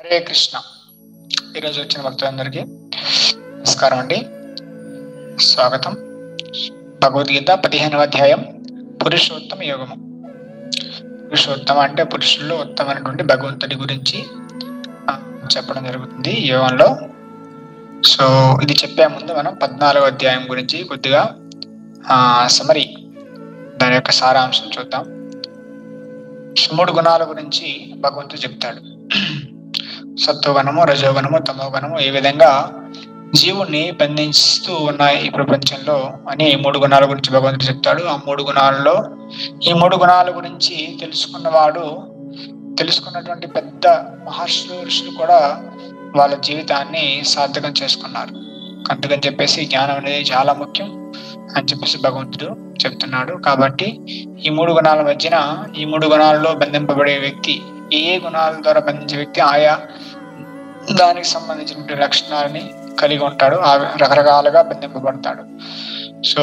హరే కృష్ణ ఈరోజు వచ్చిన భక్తులందరికీ నమస్కారం అండి స్వాగతం భగవద్గీత పదిహేనవ అధ్యాయం పురుషోత్తమ యోగము పురుషోత్తమ అంటే పురుషుల్లో ఉత్తమైనటువంటి భగవంతుడి గురించి ఆ, చెప్పడం జరుగుతుంది ఈ యోగంలో సో ఇది చెప్పే ముందు మనం పద్నాలుగో అధ్యాయం గురించి కొద్దిగా సమరి దాని యొక్క సారాంశం చూద్దాం మూడు గుణాల గురించి భగవంతుడు చెప్తాడు సత్వగుణము రజోగుణము తమోగుణము ఏ విధంగా జీవుణ్ణి బంధిస్తూ ఉన్నాయి ఈ ప్రపంచంలో అని ఈ మూడు గుణాల గురించి భగవంతుడు చెప్తాడు ఆ మూడు గుణాలలో ఈ మూడు గుణాల గురించి తెలుసుకున్నవాడు తెలుసుకున్నటువంటి పెద్ద మహర్షులు ఋషులు కూడా వాళ్ళ జీవితాన్ని సార్థకం చేసుకున్నారు అందుకని చెప్పేసి జ్ఞానం అనేది చాలా ముఖ్యం అని చెప్పేసి భగవంతుడు చెప్తున్నాడు కాబట్టి ఈ మూడు గుణాల మధ్యన ఈ మూడు గుణాలలో బంధింపబడే వ్యక్తి ఏ ఏ గుణాల ద్వారా బంధించే వ్యక్తి ఆయా దానికి సంబంధించిన లక్షణాలని కలిగి ఉంటాడు ఆ రకరకాలుగా బంధింపబడతాడు సో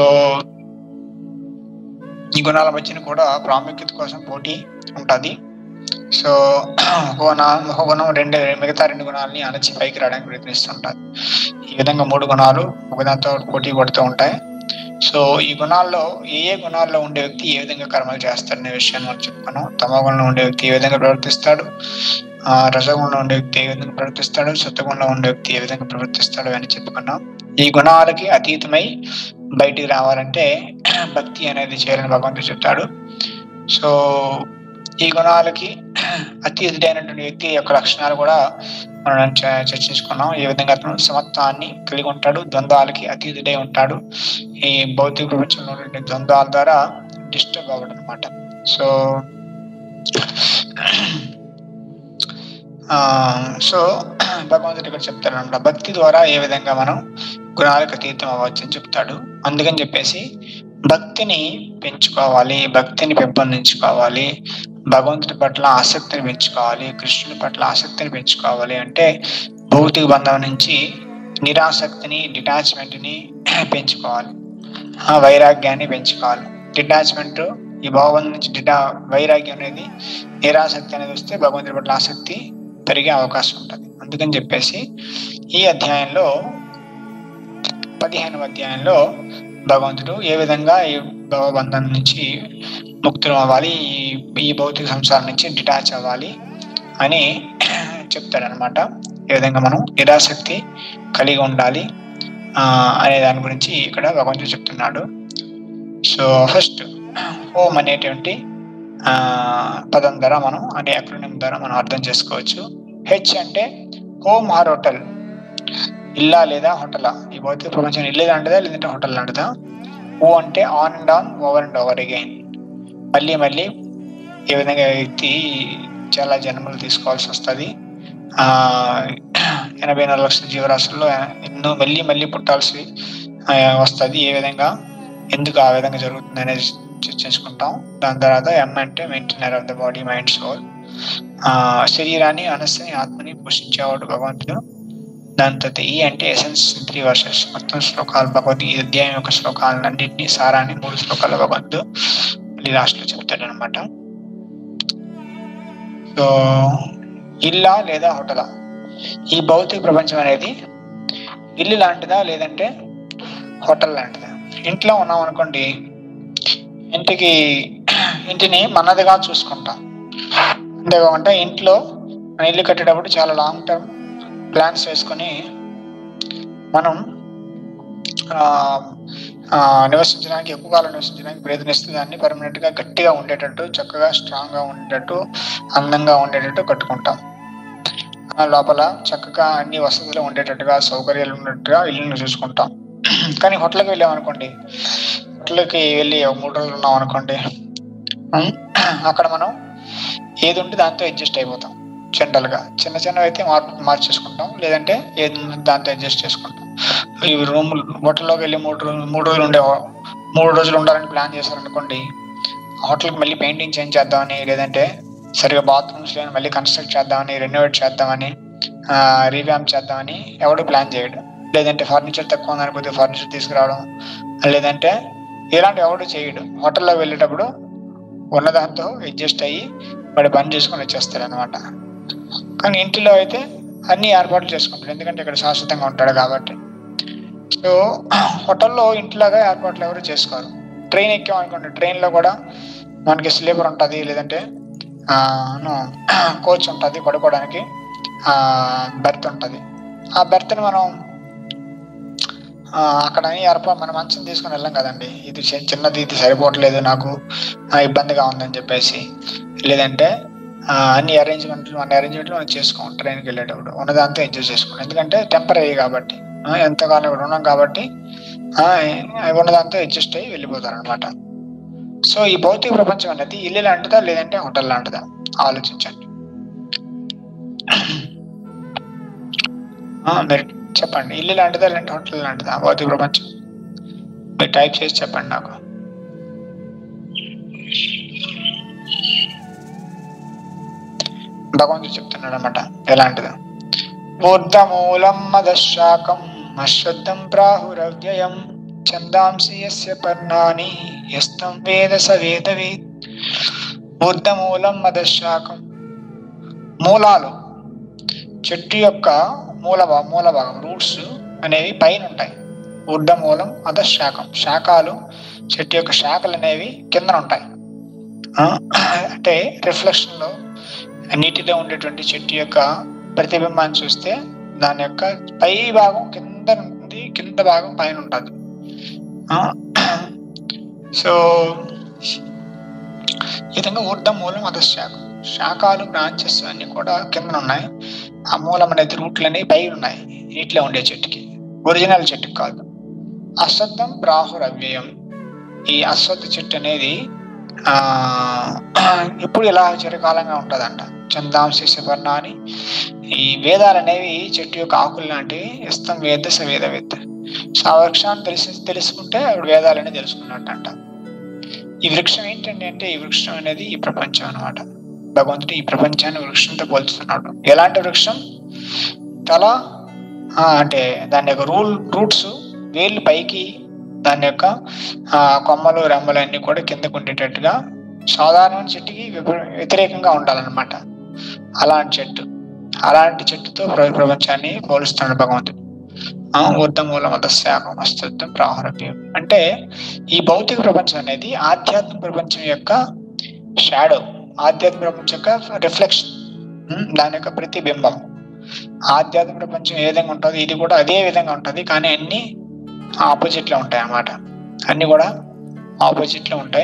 ఈ గుణాల మధ్యన కూడా ప్రాముఖ్యత కోసం పోటీ ఉంటుంది సో ఒక గుణం ఒక గుణం రెండు మిగతా రెండు గుణాలని అణచి పైకి రావడానికి ప్రయత్నిస్తుంటారు ఈ విధంగా మూడు గుణాలు ఒకదాంతో పోటీ పడుతూ ఉంటాయి సో ఈ గుణాల్లో ఏ ఏ గుణాల్లో ఉండే వ్యక్తి ఏ విధంగా కర్మలు చేస్తాడనే విషయాన్ని మనం చెప్పుకున్నాం తమో గుణంలో ఉండే వ్యక్తి ఏ విధంగా ప్రవర్తిస్తాడు ఆ రజగుణంలో ఉండే వ్యక్తి ఏ విధంగా ప్రవర్తిస్తాడు సత్వగుణంలో ఉండే వ్యక్తి ఏ విధంగా ప్రవర్తిస్తాడు అని చెప్పుకున్నాం ఈ గుణాలకి అతీతమై బయటికి రావాలంటే భక్తి అనేది చేయాలని భగవంతుడు చెప్తాడు సో ఈ గుణాలకి అతీతుడైనటువంటి వ్యక్తి యొక్క లక్షణాలు కూడా మనం చ- చర్చించుకున్నాం ఏ విధంగా అతను సమత్వాన్ని కలిగి ఉంటాడు ద్వంద్వాలకి అతీతుడై ఉంటాడు ఈ భౌతిక ప్రపంచంలో ఉండే ద్వంద్వాల ద్వారా డిస్టర్బ్ అవ్వడం అనమాట సో ఆ సో భగవంతుడు ఇక్కడ చెప్తాడు అనమాట భక్తి ద్వారా ఏ విధంగా మనం గుణాలకు అతీతం అవ్వచ్చు అని చెప్తాడు అందుకని చెప్పేసి భక్తిని పెంచుకోవాలి భక్తిని పెంపొందించుకోవాలి భగవంతుడి పట్ల ఆసక్తిని పెంచుకోవాలి కృష్ణుడి పట్ల ఆసక్తిని పెంచుకోవాలి అంటే భౌతిక బంధం నుంచి నిరాసక్తిని డిటాచ్మెంట్ ని పెంచుకోవాలి ఆ వైరాగ్యాన్ని పెంచుకోవాలి డిటాచ్మెంట్ ఈ భావబంధం నుంచి డిటా వైరాగ్యం అనేది నిరాసక్తి అనేది వస్తే భగవంతుడి పట్ల ఆసక్తి పెరిగే అవకాశం ఉంటుంది అందుకని చెప్పేసి ఈ అధ్యాయంలో పదిహేనవ అధ్యాయంలో భగవంతుడు ఏ విధంగా ఈ భవబంధం నుంచి ముక్తులు అవ్వాలి ఈ ఈ భౌతిక సంసారం నుంచి డిటాచ్ అవ్వాలి అని చెప్తాడనమాట ఏ విధంగా మనం నిరాసక్తి కలిగి ఉండాలి ఆ, అనే దాని గురించి ఇక్కడ భగవంతుడు చెప్తున్నాడు సో ఫస్ట్ హోమ్ అనేటువంటి ఆ, పదం ద్వారా మనం అనే అక్రోనిం ద్వారా మనం అర్థం చేసుకోవచ్చు హెచ్ అంటే హోమ్ ఆర్ హోటల్ ఇల్లా లేదా హోటలా ఈ భౌతిక ప్రపంచం ఇల్లు లాంటిదా లేదంటే హోటల్ లాంటిదా ఓ అంటే on and on over and over again మళ్ళీ మళ్ళీ ఏ విధంగా వ్యక్తి చాలా జన్మలు తీసుకోవాల్సి వస్తుంది ఆ ఎనభై నాలుగు లక్షల జీవరాశుల్లో ఎన్నో మళ్ళీ మళ్ళీ పుట్టాల్సి ఆ, వస్తది ఏ విధంగా ఎందుకు ఆ విధంగా జరుగుతుంది అనేది చర్చించుకుంటాం దాని తర్వాత ఎం అంటే maintainer of the body mind soul ఆ శరీరాన్ని మనస్సుని ఆత్మని పోషించేవాడు భగవంతుడు దాని తర్వాత ఈ అంటే ఎసెన్స్ త్రీ వర్సెస్ మొత్తం శ్లోకాలు భగవద్గీత ఈ అధ్యాయం యొక్క శ్లోకాలన్నింటినీ సారాన్ని మూడు శ్లోకాల భగవంతుడు మళ్ళీ లాస్ట్ లో చెప్తాడు అనమాట సో ఇల్లా లేదా హోటలా ఈ భౌతిక ప్రపంచం అనేది ఇల్లు లాంటిదా లేదంటే హోటల్ లాంటిదా ఇంట్లో ఉన్నాం అనుకోండి ఇంటికి ఇంటిని మనదిగా చూసుకుంటాం అంతేకాకుండా ఇంట్లో మన ఇల్లు కట్టేటప్పుడు చాలా లాంగ్ టర్మ్ ప్లాన్స్ వేసుకొని మనం ఆ, ఆ, నివసించడానికి ఎక్కువ కాలం నివసించడానికి ప్రయత్నిస్తూ దాన్ని పర్మనెంట్ గా గట్టిగా ఉండేటట్టు చక్కగా స్ట్రాంగ్ గా ఉండేటట్టు అందంగా ఉండేటట్టు కట్టుకుంటాం ఆ లోపల చక్కగా అన్ని వసతులు ఉండేటట్టుగా సౌకర్యాలు ఉన్నట్టుగా ఇల్లుని చూసుకుంటాం కానీ హోటల్కి వెళ్ళాం అనుకోండి హోటల్కి వెళ్ళి ఒక మూడు రోజులు ఉన్నాం అనుకోండి ఉమ్, అక్కడ మనం ఏది ఉంటే దాంతో అడ్జస్ట్ అయిపోతాం జనరల్ గా చిన్న చిన్నవి అయితే మార్పు మార్చేసుకుంటాం లేదంటే ఏది ఉందో దాంతో అడ్జస్ట్ చేసుకుంటాం ఈ రూమ్ హోటల్లోకి వెళ్ళి మూడు రోజులు మూడు రోజులు ఉండే మూడు రోజులు ఉండాలని ప్లాన్ చేశారనుకోండి హోటల్కి మళ్ళీ పెయింటింగ్ చేంజ్ చేద్దామని లేదంటే సరిగా బాత్రూమ్స్ లేని మళ్ళీ కన్స్ట్రక్ట్ చేద్దామని రెనోవేట్ చేద్దామని రీవ్యామ్ చేద్దామని ఎవడు ప్లాన్ చేయడు లేదంటే ఫర్నిచర్ తక్కువ ఉందని కొద్దిగా ఫర్నిచర్ తీసుకురావడం లేదంటే ఇలాంటి ఎవడు చేయడు హోటల్లో వెళ్ళేటప్పుడు ఉన్నదాంతో అడ్జస్ట్ అయ్యి వాడు పని చేసుకొని వచ్చేస్తాడు అనమాట కానీ ఇంటిలో అయితే అన్ని ఏర్పాట్లు చేసుకుంటాడు ఎందుకంటే ఇక్కడ శాశ్వతంగా ఉంటాడు కాబట్టి సో హోటల్లో ఇంటిలాగా ఏర్పాట్లు ఎవరు చేసుకోరు ట్రైన్ ఎక్కామనుకోండి ట్రైన్లో కూడా మనకి స్లీపర్ ఉంటుంది లేదంటే కోచ్ ఉంటుంది పడుకోవడానికి బెర్త్ ఉంటుంది ఆ బెర్త్ని మనం ఆ, అక్కడ ఏర్పాటు మన మంచం తీసుకుని వెళ్ళాం కదండి ఇది చి- చిన్నది ఇది సరిపోవట్లేదు నాకు ఆ, ఇబ్బందిగా ఉందని చెప్పేసి లేదంటే ఆ, అన్ని అరేంజ్మెంట్లు అన్ని అరేంజ్మెంట్లు మనం చేసుకోం ట్రైన్కి వెళ్ళేటప్పుడు ఉన్నదాంతో ఎంజాయ్ చేసుకోండి ఎందుకంటే టెంపరీ కాబట్టి ఆ, ఎంతకాలం ఇక్కడ ఉన్నాం కాబట్టి ఆ, ఉన్నదాంతో అడ్జస్ట్ అయ్యి వెళ్ళిపోతారు అనమాట సో ఈ భౌతిక ప్రపంచం అనేది ఇల్లు లాంటిదా లేదంటే హోటల్ లాంటిదా ఆలోచించండి ఆ, మీరు చెప్పండి ఇల్లు లాంటిదా లేదంటే హోటల్ లాంటిదా భౌతిక ప్రపంచం మీరు టైప్ చేసి చెప్పండి నాకు భగవంతుడు చెప్తున్నాడు అనమాట ఎలాంటిదో ఊర్ధమూలం మదశాకం అశ్వద్ధం ప్రాహురవ్యయం ఛందాంసి యస్య పర్ణాని యస్తం వేద స వేదవేత్ ఊర్ధమూలం మదశాకం మూలాలు చెట్టు యొక్క మూల భా- మూల భాగం రూట్స్ అనేవి పైన ఉంటాయి ఊర్ధమూలం అధశాఖం శాఖలు చెట్టు యొక్క శాఖలు అనేవి కిందన ఉంటాయి ఆ, అంటే రిఫ్లెక్షన్ లో నీటిలో ఉండేటువంటి చెట్టు యొక్క ప్రతిబింబాన్ని చూస్తే దాని యొక్క పై భాగం కింద ఉంటుంది కింద భాగం పైన ఉంటుంది ఆ, సో ఈ విధంగా ఊర్ధ మూలం అధశాఖం శాఖలు బ్రాంచెస్ అన్ని కూడా కింద ఉన్నాయి ఆ మూలం అనేది రూట్లు అనేవి పై ఉన్నాయి నీటిలో ఉండే చెట్టుకి ఒరిజినల్ చెట్టుకి కాదు అశ్వత్థం ప్రాహుర్ అవ్యయం ఈ అశ్వత్థ చెట్టు అనేది ఆ ఎప్పుడు ఇలా చిరకాలంగా ఉంటుందంట చందాంశ వర్ణ అని ఈ వేదాలు అనేవి చెట్టు యొక్క ఆకులు లాంటివి ఇస్తం వేద స వేద వేద సో ఆ వృక్షాన్ని తెలిసి తెలుసుకుంటే అప్పుడు వేదాలని తెలుసుకున్నట్టంట ఈ వృక్షం ఏంటండి అంటే ఈ వృక్షం అనేది ఈ ప్రపంచం అన్నమాట భగవంతుడు ఈ ప్రపంచాన్ని వృక్షంతో పోల్చుతున్నాడు ఎలాంటి వృక్షం తల ఆ, అంటే దాని యొక్క రూల్ రూట్స్ వేళ్ళు పైకి దాని యొక్క ఆ, కొమ్మలు రెమ్మలు అన్ని కూడా కిందకు ఉండేటట్టుగా సాధారణ చెట్టుకి విప- వ్యతిరేకంగా ఉండాలన్నమాట అలాంటి చెట్టు అలాంటి చెట్టుతో ప్ర- ప్రపంచాన్ని పోలుస్తున్నాడు భగవంతుడు ఆ, ఊర్ధమూల మతశాఖం అస్తిత్వం ప్రారంభం అంటే ఈ భౌతిక ప్రపంచం అనేది ఆధ్యాత్మిక ప్రపంచం యొక్క షాడో ఆధ్యాత్మిక ప్రపంచం యొక్క రిఫ్లెక్షన్ దాని యొక్క ప్రతిబింబం ఆధ్యాత్మిక ప్రపంచం ఏ విధంగా ఉంటుంది ఇది కూడా అదే విధంగా ఉంటుంది కానీ అన్ని ఆపోజిట్ లో ఉంటాయి అన్నమాట అన్ని కూడా ఆపోజిట్ లో ఉంటాయి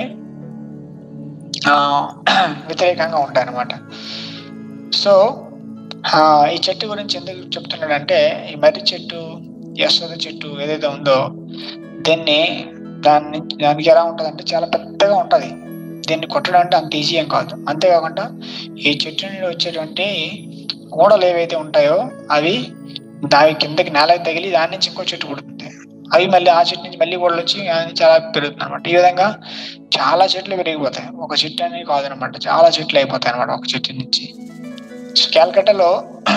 ఆ, వ్యతిరేకంగా ఉంటాయి అన్నమాట సో ఆ, ఈ చెట్టు గురించి ఎందుకు చెప్తున్నాడంటే ఈ మర్రి చెట్టు యశోద చెట్టు ఏదైతే ఉందో దీన్ని దాన్ని దానికి ఎలా ఉంటుంది అంటే చాలా పెద్దగా ఉంటది దీన్ని కొట్టడం అంటే అంత ఈజీ ఏం కాదు అంతేకాకుండా ఈ చెట్టు నుండి వచ్చేటువంటి ఓడలు ఏవైతే ఉంటాయో అవి దాని కిందకి నేల తగిలి దాని నుంచి ఇంకో చెట్టు పుడుతుంది అవి మళ్ళీ ఆ చెట్టు నుంచి మళ్ళీ ఓడలు వచ్చి ఆ నుంచి చాలా పెరుగుతుంది అనమాట ఈ విధంగా చాలా చెట్లు పెరిగిపోతాయి ఒక చెట్టు అనేది కాదనమాట చాలా చెట్లు అయిపోతాయి అనమాట ఒక చెట్టు నుంచి క్యాల్కటాలో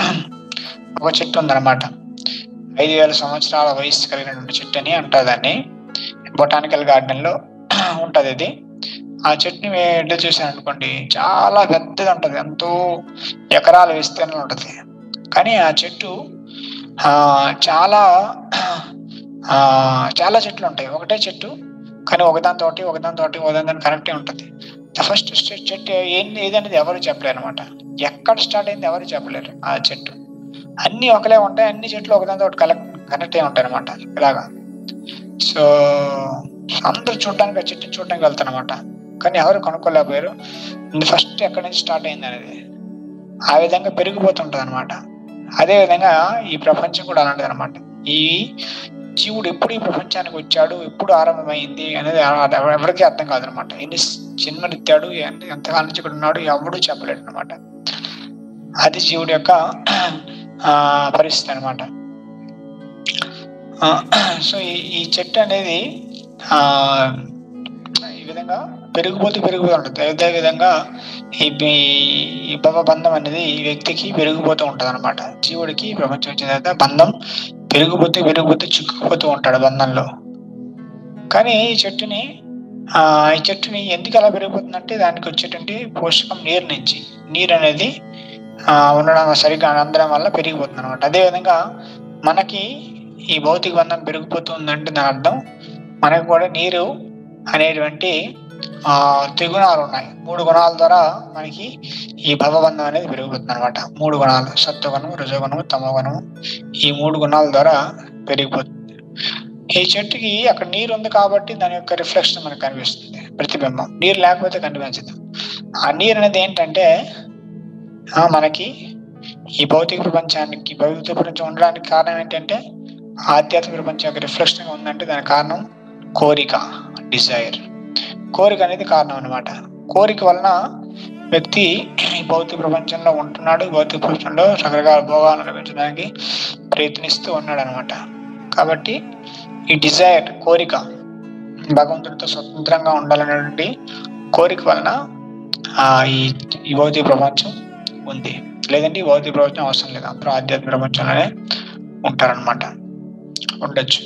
ఒక చెట్టు ఉందన్నమాట ఐదు వేల సంవత్సరాల వయసు కలిగినటువంటి చెట్టు అని అంటారు దాన్ని బొటానికల్ గార్డెన్ లో ఉంటది ఇది ఆ చెట్టుని ఎడ్డ చూసాను అనుకోండి చాలా పెద్దది ఉంటది ఎంతో ఎకరాల విస్తీర్ణం ఉంటది కానీ ఆ చెట్టు ఆ చాలా ఆ చాలా చెట్లు ఉంటాయి ఒకటే చెట్టు కానీ ఒకదాని తోటి ఒకదాని తోటి ఒకదాని కనెక్ట్ ఉంటుంది ఫస్ట్ చెట్టు ఏంటి ఏదనేది ఎవరు చెప్పలేరు అనమాట ఎక్కడ స్టార్ట్ అయింది ఎవరు చెప్పలేరు ఆ చెట్టు అన్ని ఒకలే ఉంటాయి అన్ని చెట్లు ఒకదాని తోటి కలెక్ట్ కనెక్ట్ అయి ఉంటాయి అనమాట ఇలాగా సో అందరూ చూడడానికి ఆ చెట్టుని చూడడానికి వెళ్తారనమాట కానీ ఎవరు కనుక్కోలేకపోయారు ఫస్ట్ ఎక్కడి నుంచి స్టార్ట్ అయింది అనేది ఆ విధంగా పెరిగిపోతుంటది అనమాట అదే విధంగా ఈ ప్రపంచం కూడా అలాంటిది అనమాట ఈ జీవుడు ఎప్పుడు ఈ ప్రపంచానికి వచ్చాడు ఎప్పుడు ఆరంభమైంది అనేది అది ఎవ- ఎవరికీ అర్థం కాదనమాట ఎన్ని జన్మలు ఎత్తాడు ఎన్ని- ఎంతకాలం నుంచి ఇక్కడ ఉన్నాడు ఎవడు చెప్పలేడు అనమాట అది జీవుడి యొక్క ఆ, పరిస్థితి అనమాట సో ఈ ఈ చెట్టు అనేది ఆ ఈ విధంగా పెరిగిపోతూ పెరిగిపోతూ ఉంటుంది అదే విధంగా ఈ బి- ఈ భవ బంధం అనేది ఈ వ్యక్తికి పెరిగిపోతూ ఉంటది అనమాట జీవుడికి ప్రపంచం వచ్చిన తర్వాత బంధం పెరిగిపోతూ పెరిగిపోతూ చిక్కుకుపోతూ ఉంటాడు బంధంలో కానీ ఈ చెట్టుని ఆ ఈ చెట్టుని ఎందుకు అలా పెరిగిపోతుందంటే దానికి వచ్చేటువంటి పోషకం నీరు నుంచి నీరు అనేది ఆ, ఉండడం సరిగ్గా అందడం వల్ల పెరిగిపోతుంది అనమాట అదేవిధంగా మనకి ఈ భౌతిక బంధం పెరిగిపోతుందంటే దాని అర్థం మనకు కూడా నీరు అనేటువంటి ఆ త్రిగుణాలు ఉన్నాయి మూడు గుణాల ద్వారా మనకి ఈ భవబంధం అనేది పెరిగిపోతుంది అనమాట మూడు గుణాలు సత్వగుణం రజోగుణం తమోగుణం ఈ మూడు గుణాల ద్వారా పెరిగిపోతుంది ఈ చెట్టుకి అక్కడ నీరు ఉంది కాబట్టి దాని యొక్క రిఫ్లెక్షన్ మనకు కనిపిస్తుంది ప్రతిబింబం నీరు లేకపోతే కనిపించదు ఆ నీరు అనేది ఏంటంటే ఆ, మనకి ఈ భౌతిక ప్రపంచానికి భౌతిక ప్రపంచం ఉండడానికి కారణం ఏంటంటే ఆధ్యాత్మిక ప్రపంచం యొక్క రిఫ్లెక్షన్ గా ఉందంటే దానికి కారణం కోరిక డిజైర్ కోరిక అనేది కారణం అన్నమాట కోరిక వలన వ్యక్తి ఈ భౌతిక ప్రపంచంలో ఉంటున్నాడు భౌతిక ప్రపంచంలో రకరకాల భోగాలను లభించడానికి ప్రయత్నిస్తూ ఉన్నాడు అనమాట కాబట్టి ఈ డిజైర్ కోరిక భగవంతుడితో స్వతంత్రంగా ఉండాలనేటువంటి కోరిక వలన ఆ ఈ ఈ భౌతిక ప్రపంచం ఉంది లేదంటే ఈ భౌతిక ప్రపంచం అవసరం లేదు అప్పుడు ఆధ్యాత్మిక ప్రపంచంలోనే ఉంటారనమాట ఉండొచ్చు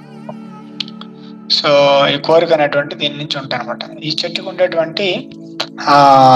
సో ఈ కోరిక అనేటువంటి దీని నుంచి ఉంటాయి అనమాట ఈ చెట్టుకు ఉండేటువంటి ఆ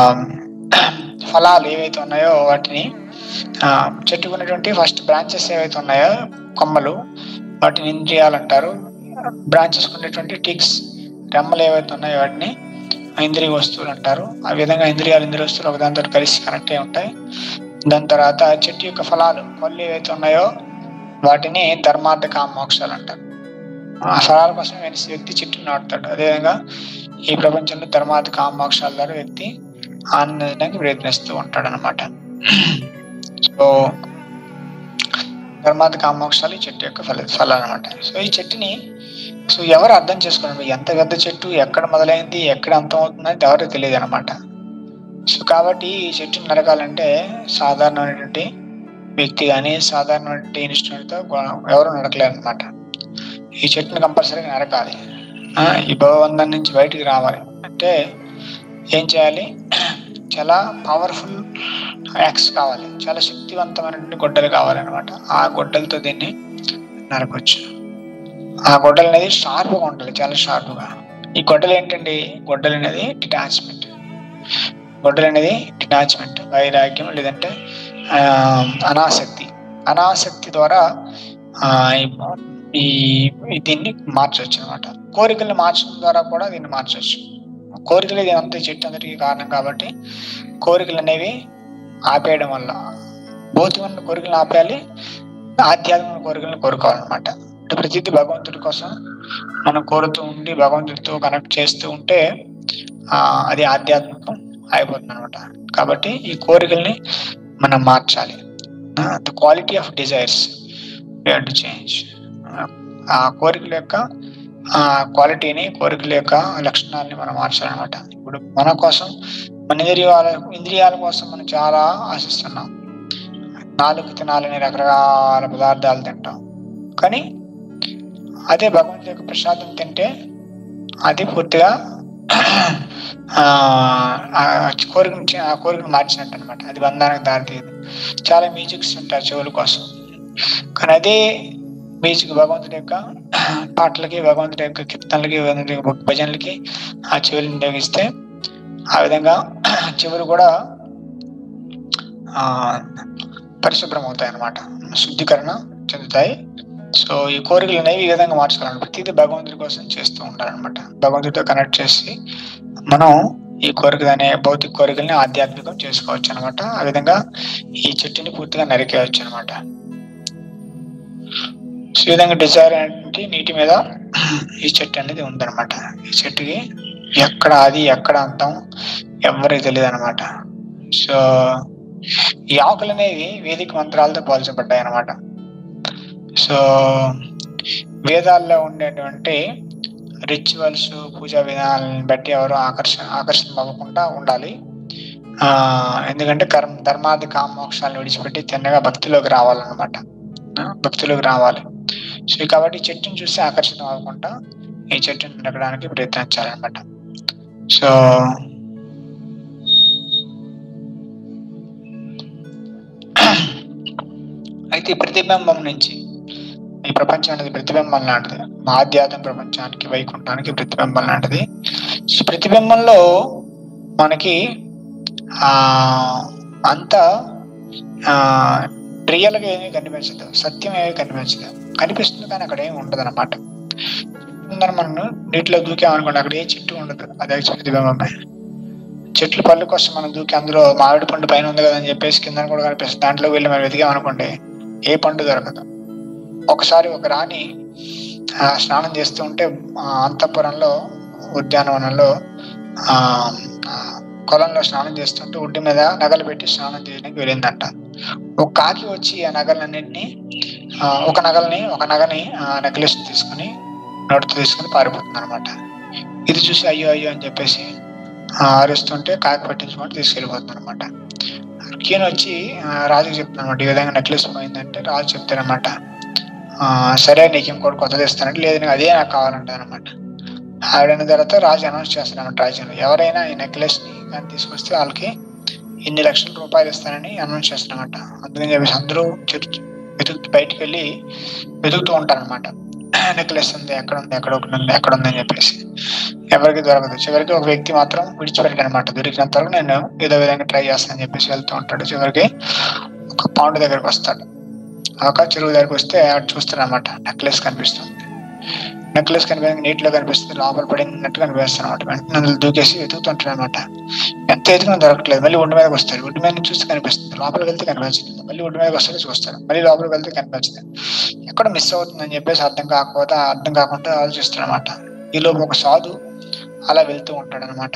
ఫలాలు ఏవైతే ఉన్నాయో వాటిని ఆ చెట్టుకు ఉన్నటువంటి ఫస్ట్ బ్రాంచెస్ ఏవైతే ఉన్నాయో కొమ్మలు వాటిని ఇంద్రియాలు అంటారు బ్రాంచెస్ ఉండేటువంటి టిక్స్ రెమ్మలు ఏవైతే ఉన్నాయో వాటిని ఇంద్రియ వస్తువులు అంటారు ఆ విధంగా ఇంద్రియాలు ఇంద్రియ వస్తువులు ఒకదానితో కలిసి కనెక్ట్ అయి ఉంటాయి దాని తర్వాత చెట్టు యొక్క ఫలాలు పళ్ళు ఏవైతే ఉన్నాయో వాటిని ధర్మార్థ కామ మోక్షాలు అంటారు ఆ ఫలాల కోసం వెలిసి వ్యక్తి చెట్టును నాటుతాడు అదేవిధంగా ఈ ప్రపంచంలో ధర్మార్థ కామ మోక్షాల ద్వారా వ్యక్తి ఆనందించడానికి ప్రయత్నిస్తూ ఉంటాడు అనమాట సో ధర్మార్థ కామ మోక్షాలు ఈ చెట్టు యొక్క ఫల ఫలాలు అనమాట సో ఈ చెట్టుని సో ఎవరు అర్థం చేసుకోండి ఎంత పెద్ద చెట్టు ఎక్కడ మొదలైంది ఎక్కడ అంతం అవుతుందని ఎవరికి తెలియదు అనమాట సో కాబట్టి ఈ చెట్టుని నరకాలంటే సాధారణమైనటువంటి వ్యక్తి కానీ సాధారణమైనటువంటి ఇన్స్ట్రుమెంట్తో ఎవరు నరకలేరు అనమాట ఈ చెట్టుని కంపల్సరీగా నరకాలి ఆ, ఈ భవబంధం నుంచి బయటికి రావాలి అంటే ఏం చేయాలి చాలా పవర్ఫుల్ యాక్స్ కావాలి చాలా శక్తివంతమైనటువంటి గొడ్డలు కావాలన్నమాట ఆ గొడ్డలతో దీన్ని నరకొచ్చు ఆ గొడ్డలు అనేది షార్ప్గా ఉండాలి చాలా షార్ప్గా ఈ గొడ్డలు ఏంటండి గొడ్డలు అనేది డిటాచ్మెంట్ గొడ్డలు అనేది డిటాచ్మెంట్ వైరాగ్యం లేదంటే ఆ, అనాసక్తి అనాసక్తి ద్వారా ఆ, ఈ ఈ దీన్ని మార్చవచ్చు అనమాట కోరికల్ని మార్చడం ద్వారా కూడా దీన్ని మార్చవచ్చు కోరికలు ఇది అంత చెట్టు అందరికీ కారణం కాబట్టి కోరికలు అనేవి ఆపేయడం వల్ల భౌతికమైన కోరికలను ఆపేయాలి ఆధ్యాత్మిక కోరికలను కోరుకోవాలన్నమాట అంటే ప్రతిదీ భగవంతుడి కోసం మనం కోరుతూ ఉండి భగవంతుడితో కనెక్ట్ చేస్తూ ఉంటే ఆ అది ఆధ్యాత్మికం అయిపోతుంది అనమాట కాబట్టి ఈ కోరికల్ని మనం మార్చాలి the quality of desires to change ఆ కోరికల యొక్క ఆ క్వాలిటీని కోరికల యొక్క లక్షణాలని మనం మార్చాలన్నమాట ఇప్పుడు మన కోసం మన ఇంద్రియాల ఇంద్రియాల కోసం మనం చాలా ఆశిస్తున్నాం నాలుగు తినాలని రకరకాల పదార్థాలు తింటాం కానీ అదే భగవంతుడి యొక్క ప్రసాదం తింటే అది పూర్తిగా ఆ ఆ కోరిక నుంచి ఆ కోరికను మార్చినట్టు అనమాట అది బంధానికి దారితీయదు చాలా మ్యూజిక్స్ ఉంటారు చెవుల కోసం కానీ అదే మ్యూజిక్ భగవంతుడి యొక్క పాటలకి భగవంతుడి యొక్క కీర్తనలకి భగవంతుడి యొక్క భజనలకి ఆ చెవులు వినియోగిస్తే ఆ విధంగా చెవులు కూడా ఆ పరిశుభ్రం అవుతాయి అన్నమాట శుద్ధీకరణ చెందుతాయి సో ఈ కోరికలు అనేవి ఈ విధంగా మార్చుకోవాలి ప్రతిదీ భగవంతుడి కోసం చేస్తూ ఉండాలన్నమాట భగవంతుడితో కనెక్ట్ చేసి మనం ఈ కోరిక అనే భౌతిక కోరికల్ని ఆధ్యాత్మికం చేసుకోవచ్చు అనమాట ఆ విధంగా ఈ చెట్టుని పూర్తిగా నరికేయచ్చు అనమాట ఈ విధంగా డిజైర్ అనేటువంటి నీటి మీద ఈ చెట్టు అనేది ఉందన్నమాట ఈ చెట్టుకి ఎక్కడ అది ఎక్కడ అంతం ఎవరికి తెలియదు అనమాట సో ఈ ఆకులు అనేవి వేదిక మంత్రాలతో పోల్చబడ్డాయి అనమాట సో వేదాల్లో ఉండేటువంటి రిచువల్స్ పూజా విధానాలను బట్టి ఎవరు ఆకర్షణ ఆకర్షణ అవ్వకుండా ఉండాలి ఆ ఎందుకంటే కర్మ ధర్మాది కామోక్షాలను విడిచిపెట్టి తిన్నగా భక్తిలోకి రావాలన్నమాట ఆ, భక్తిలోకి రావాలి సో కాబట్టి ఈ చెట్టుని చూసి ఆకర్షణ అవ్వకుండా ఈ చెట్టుని నరకడానికి ప్రయత్నించాలన్నమాట సో అయితే ఈ ప్రతిబింబం నుంచి ఈ ప్రపంచం అనేది ప్రతిబింబం లాంటిది మా ఆధ్యాత్మ ప్రపంచానికి వైకుంఠానికి ప్రతిబింబం లాంటిది ఈ ప్రతిబింబంలో మనకి ఆ అంతా ఆ రియల్ గా ఏమీ కనిపించదు సత్యం ఏమీ కనిపించదు కనిపిస్తుంది కానీ అక్కడ ఏమి ఉండదు అనమాట ఉందని మనం నీటిలో దూకామనుకోండి అక్కడ ఏ చెట్టు ఉండదు అది యాక్చువల్లీ దివ్యమే చెట్లు పళ్ళు కోసం మనం దూకి అందులో మామిడి పండు పైన ఉంది కదా అని చెప్పేసి కింద కూడా కనిపిస్తుంది దాంట్లో వెళ్ళి మనం వెతికామనుకోండి ఏ పండు దొరకదు ఒకసారి ఒక రాణి ఆ, స్నానం చేస్తూ ఉంటే ఆ, అంతఃపురంలో ఉద్యానవనంలో ఆ ఆ, కొలంలో స్నానం చేస్తుంటే ఒడ్డు మీద నగలు పెట్టి స్నానం చేయడానికి వెళ్ళిందంట ఒక కాకి వచ్చి ఆ నగలన్నింటినీ ఆ, ఒక నగల్ని ఒక నగని నెక్లెస్ తీసుకుని నోటితో తీసుకుని పారిపోతుంది అనమాట ఇది చూసి అయ్యో అయ్యో అని చెప్పేసి ఆ, అరుస్తుంటే కాకి పట్టించుకొని తీసుకెళ్ళిపోతుంది అనమాట కీన్ వచ్చి ఆ, రాజుకి చెప్తాను అనమాట ఈ విధంగా నెక్లెస్ పోయిందంటే రాజు చెప్తారనమాట ఆ, సరే నీకు ఇంకోటి కొత్తది ఇస్తానంటే లేదు నీకు అదే నాకు కావాలంటది అనమాట ఆవిడైన తర్వాత రాజు అనౌన్స్ చేస్తారన్నమాట రాజును ఎవరైనా ఈ నెక్లెస్ ని కానీ తీసుకొస్తే వాళ్ళకి ఇన్ని లక్షల రూపాయలు ఇస్తానని అనౌన్స్ చేస్తారన్నమాట అందుకని చెప్పేసి అందరూ చర్చ్ వెతుకు బయటికి వెళ్ళి వెతుకుతూ ఉంటారన్నమాట నెక్లెస్ ఉంది ఎక్కడ ఉంది ఎక్కడ ఒకటి ఉంది ఎక్కడ ఉంది అని చెప్పేసి ఎవరికి దొరకదు చివరికి ఒక వ్యక్తి మాత్రం విడిచిపెట్టాడు అనమాట దొరికినంత వరకు నేను ఏదో విధంగా ట్రై చేస్తానని చెప్పేసి వెళ్తూ ఉంటాడు చివరికి ఒక పౌండ్ దగ్గరకు వస్తాడు ఒక చెరువు దగ్గరకు వస్తే అటు చూస్తాడు అనమాట నెక్లెస్ కనిపిస్తుంది నెక్లెస్ కనిపించి నీటిలో కనిపిస్తుంది లోపల పడినట్టు కనిపిస్తుంది అనమాట వెంటనే అందులో దూకేసి వెతుకుతుంటాడు అనమాట ఎంత ఎదుగునా దొరకట్లేదు మళ్ళీ ఒడ్డు మీదకి వస్తాడు ఒడ్డు మీద నుంచి చూస్తే కనిపిస్తుంది లోపలికి వెళ్తే కనిపించలేదు మళ్ళీ ఒడ్డు మీదకి వస్తాడు చూస్తాడు మళ్ళీ లోపలికి వెళ్తే కనిపించదు ఎక్కడ మిస్ అవుతుందని చెప్పేసి అర్థం కాకపోతే అర్థం కాకుండా ఆలోచిస్తాడు అనమాట ఈలోపు ఒక సాధు అలా వెళ్తూ ఉంటాడు అనమాట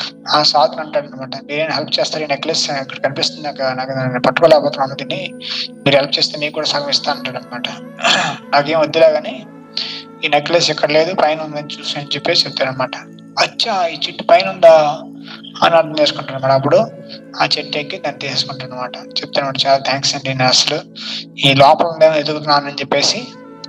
ఆ సాధుని అంటాడు అనమాట మీరేం హెల్ప్ చేస్తారు ఈ నెక్లెస్ ఇక్కడ కనిపిస్తుంది నాకు నాకు నేను పట్టుకోలేకపోతున్నాను దీన్ని మీరు హెల్ప్ చేస్తే మీకు కూడా సగం ఇస్తా అంటాడు అనమాట నాకేం వద్దులే కానీ ఈ నెక్లెస్ ఇక్కడ లేదు పైన ఉందని చూసి అని చెప్పేసి చెప్తాడు అనమాట అచ్చా ఈ చెట్టు పైన ఉందా అని అర్థం చేసుకుంటాను అనమాట అప్పుడు ఆ చెట్టు ఎక్కి దాన్ని తీసుకుంటాను అనమాట చెప్తాను చాలా థ్యాంక్స్ అండి నేను అసలు ఈ లోపల ఉందేమో ఎదుగుతున్నాను అని చెప్పేసి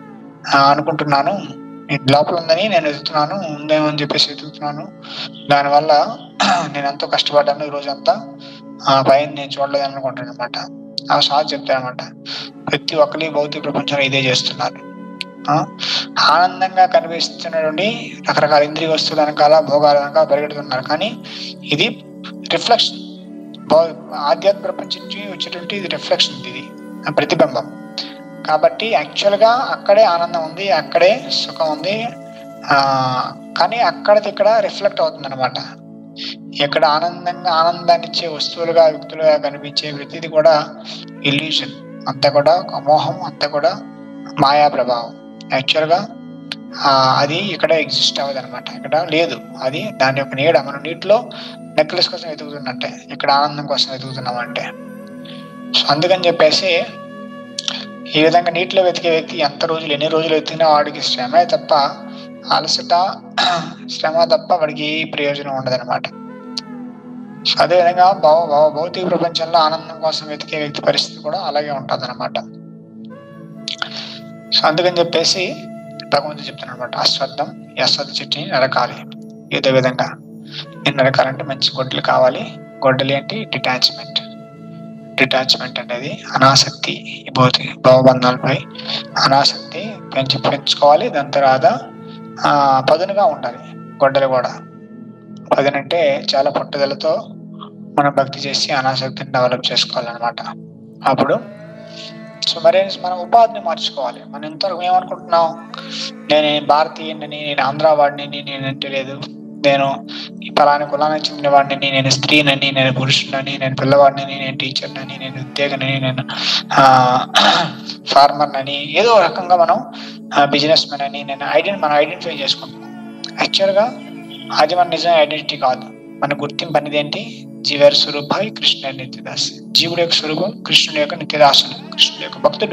ఆ, అనుకుంటున్నాను ఈ లోపల ఉందని నేను ఎదుగుతున్నాను ఉందేమో అని చెప్పేసి ఎదుగుతున్నాను దానివల్ల నేను ఎంతో కష్టపడ్డాను ఈ రోజంతా ఆ పైన నేను చూడలేదు అనుకుంటాను అనమాట ఆ సార్ చెప్తారనమాట ప్రతి ఒక్కరి భౌతిక ప్రపంచంలో ఇదే చేస్తున్నారు ఆ, ఆనందంగా కనిపిస్తున్నటువంటి రకరకాల ఇంద్రియ వస్తువుల వెనకాల భోగాల వెనకాల పరిగెడుతున్నారు కానీ ఇది రిఫ్లెక్షన్ ఆధ్యాత్మిక ప్రపంచం నుంచి వచ్చేటువంటి ఇది రిఫ్లెక్షన్ ఇది ఆ ప్రతిబింబం కాబట్టి యాక్చువల్ గా అక్కడే ఆనందం ఉంది అక్కడే సుఖం ఉంది ఆ కానీ అక్కడిది ఇక్కడ రిఫ్లెక్ట్ అవుతుంది అనమాట ఇక్కడ ఆనందంగా ఆనందాన్ని ఇచ్చే వస్తువులుగా వ్యక్తులుగా కనిపించే ప్రతిది కూడా ఇల్యూషన్ అంతా కూడా ఒక మోహం అంతా కూడా మాయా ప్రభావం యాక్చువల్ గా ఆ, అది ఇక్కడ ఎగ్జిస్ట్ అవ్వదు అనమాట ఇక్కడ లేదు అది దాని యొక్క నీడ మనం నీటిలో నెక్లెస్ కోసం వెతుకుతున్నట్టే ఇక్కడ ఆనందం కోసం వెతుకుతున్నాం అంటే సో అందుకని చెప్పేసి ఈ విధంగా నీటిలో వెతికే వ్యక్తి ఎంత రోజులు ఎన్ని రోజులు వెతికినా వాడికి శ్రమే తప్ప అలసట శ్రమ తప్ప వాడికి ఏ ప్రయోజనం ఉండదన్నమాట సో అదేవిధంగా భౌ భౌ- భౌతిక ప్రపంచంలో ఆనందం కోసం వెతికే వ్యక్తి పరిస్థితి కూడా అలాగే ఉంటుంది అనమాట సో అందుకని చెప్పేసి భగవంతుడు చెప్తాను అనమాట అశ్వత్థం ఈ అశ్వత్థ చెట్టుని నరకాలి ఏదో విధంగా నేను నరకాలంటే మంచి గొడ్డలు కావాలి గొడ్డలి అంటే డిటాచ్మెంట్ డిటాచ్మెంట్ అనేది అనాసక్తి ఈ భౌతిక భావబంధాలపై అనాసక్తి పెంచి పెంచుకోవాలి దాని తర్వాత ఆ, పదునుగా ఉండాలి గొడ్డలు కూడా పదునంటే చాలా పట్టుదలతో మనం భక్తి చేసి అనాసక్తిని డెవలప్ చేసుకోవాలన్నమాట అప్పుడు సో మరి మనం ఉపాధిని మార్చుకోవాలి మనం ఇంతవరకు ఏమనుకుంటున్నాం నేను భారతీయుని నేను ఆంధ్ర వాడిని నేను అంటే లేదు నేను ఈ పలానా కులానికి చెందిన వాడిని నేను స్త్రీనని నేను పురుషుడని నేను పిల్లవాడిని నేను టీచర్నని నేను ఉద్యోగనని నేను ఫార్మర్ అని ఏదో రకంగా మనం బిజినెస్ మ్యాన్ అని నేను ఐడెంటి మనం ఐడెంటిఫై చేసుకుంటున్నాం యాక్చువల్గా అది మన నిజమైన ఐడెంటిటీ కాదు మన గుర్తింపు అనేది ఏంటి జీవర స్వరూపాయి కృష్ణ నిత్యదాస్ జీవుడు యొక్క స్వరూపం కృష్ణుడి యొక్క నిత్యదాసుడు కృష్ణుడి యొక్క భక్తుడు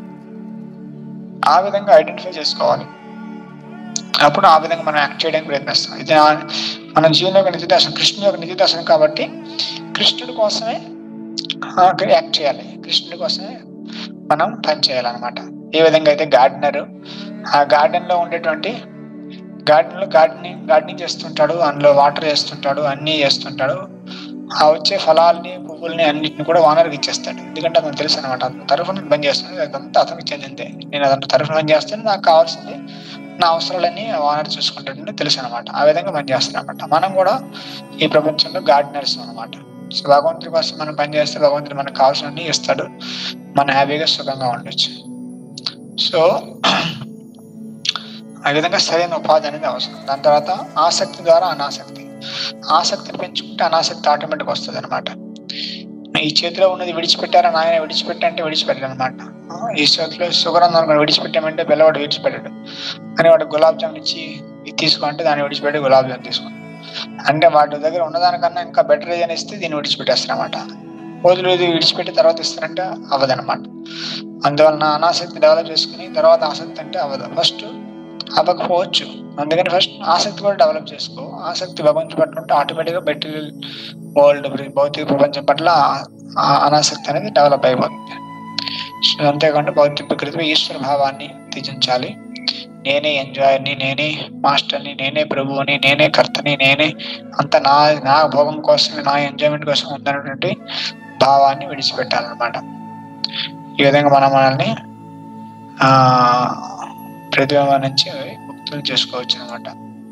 ఆ విధంగా ఐడెంటిఫై చేసుకోవాలి అప్పుడు ఆ విధంగా మనం యాక్ట్ చేయడానికి ప్రయత్నిస్తాం ఇది నా- మన జీవనం యొక్క నిత్యదాసం కృష్ణుడి యొక్క నిత్యదాసం కాబట్టి కృష్ణుడి కోసమే యాక్ట్ చేయాలి కృష్ణుడి కోసమే మనం పని చేయాలన్నమాట ఏ విధంగా అయితే గార్డెనర్ ఆ గార్డెన్ లో ఉండేటువంటి గార్డెన్ లో గార్డెనింగ్ గార్డెనింగ్ చేస్తుంటాడు అందులో వాటర్ చేస్తుంటాడు అన్ని చేస్తుంటాడు ఆ వచ్చే ఫలాల్ని పువ్వుల్ని అన్నిటిని కూడా ఓనర్కి ఇచ్చేస్తాడు ఎందుకంటే అతను తెలుసు అనమాట అతని తరఫున పని చేస్తాడు అదంతా అతనికి చెందిందే నేను అతని తరఫున పని చేస్తాను నాకు కావాల్సింది నా అవసరాలన్నీ ఓనర్ చూసుకుంటాడని తెలుసు అనమాట ఆ విధంగా పని చేస్తాడు అనమాట మనం కూడా ఈ ప్రపంచంలో గార్డెనర్స్ అనమాట సో భగవంతుడి కోసం మనం పనిచేస్తే భగవంతుడు మనకు కావాల్సినవన్నీ ఇస్తాడు మనం హ్యాపీగా సుఖంగా ఉండొచ్చు సో ఆ విధంగా సరైన ఉపాధి అనేది అవసరం దాని తర్వాత ఆసక్తి ద్వారా అనాసక్తి ఆసక్తిని పెంచుకుంటే అనాసక్తి ఆటోమేటిక్ వస్తుంది అనమాట ఈ చేతిలో ఉన్నది విడిచిపెట్టారా నాయన విడిచిపెట్టంటే విడిచిపెట్టాడు అనమాట ఈ చేతిలో షుగర్ ఉందనుకోండి విడిచిపెట్టామంటే పిల్లవాడు విడిచిపెట్టాడు అని వాడు గులాబ్ జామున్ ఇచ్చి ఇది తీసుకోంటే దాన్ని విడిచిపెట్టి గులాబ్ జామున్ తీసుకోండి అంటే వాటి దగ్గర ఉన్నదానికన్నా ఇంకా బెటర్ ఏదైనా ఇస్తే దీన్ని విడిచిపెట్టేస్తారనమాట రోజులు ఇది విడిచిపెట్టి తర్వాత ఇస్తారంటే అవ్వదన్నమాట అందువలన అనాసక్తి డెవలప్ చేసుకుని తర్వాత ఆసక్తి అంటే అవ్వదు ఫస్ట్ అవ్వకపోవచ్చు అందుకని ఫస్ట్ ఆసక్తి కూడా డెవలప్ చేసుకో ఆసక్తి భగవంతుడి పట్ల ఉంటే ఆటోమేటిక్గా మెటీరియల్ వరల్డ్ భౌతిక ప్రపంచం పట్ల ఆ అనాసక్తి అనేది డెవలప్ అయిపోతుంది సో అంతేకాకుండా భౌతిక ప్రకృతి ఈశ్వర భావాన్ని త్యజించాలి నేనే ఎంజాయర్ని నేనే మాస్టర్ని నేనే ప్రభువుని నేనే కర్తని నేనే అంత నా నా భోగం కోసం నా ఎంజాయ్మెంట్ కోసం ఉందన్నటువంటి భావాన్ని విడిచిపెట్టాలన్నమాట ఈ విధంగా మనం మనల్ని ఆ ప్రతిబింబ నుంచి ముక్తులు చేసుకోవచ్చు అనమాట